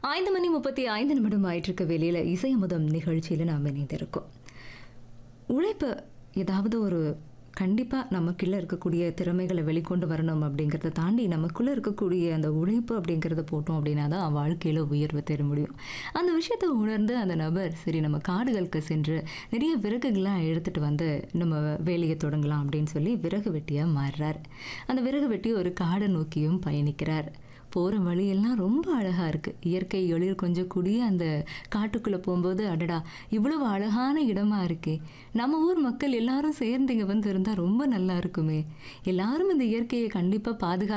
ஐந்து மணி முப்பத்தி ஐந்து நிமிடம் ஆயிட்டிருக்க வெளியில் இசையமுதம் நிகழ்ச்சியில் நாம் இணைந்திருக்கோம் உழைப்பு ஏதாவது ஒரு கண்டிப்பாக நமக்குள்ளே இருக்கக்கூடிய திறமைகளை வெளிக்கொண்டு வரணும் அப்படிங்கிறத தாண்டி நமக்குள்ளே இருக்கக்கூடிய அந்த உழைப்பு அப்படிங்கிறத போட்டோம் அப்படின்னா தான் வாழ்க்கையில் உயர்வு பெற முடியும் அந்த விஷயத்தை உணர்ந்து அந்த நபர் சரி நம்ம காடுகளுக்கு சென்று நிறைய விறகுகள்லாம் எடுத்துகிட்டு வந்து நம்ம வேலையை தொடங்கலாம் அப்படின்னு சொல்லி விறகு வெட்டியாக மாறுறார் அந்த விறகு வெட்டி ஒரு காடை நோக்கியும் பயணிக்கிறார் போகிற வழியெல்லாம் ரொம்ப அழகாக இருக்குது இயற்கை எழில் கொஞ்சம் கூடிய அந்த காட்டுக்குள்ளே போகும்போது அடடா இவ்வளவு அழகான இடமா இருக்கே நம்ம ஊர் மக்கள் எல்லாரும் சேர்ந்து இங்கே வந்து இருந்தால் ரொம்ப நல்லா இருக்குமே எல்லாரும் இந்த இயற்கையை கண்டிப்பாக பாதுகா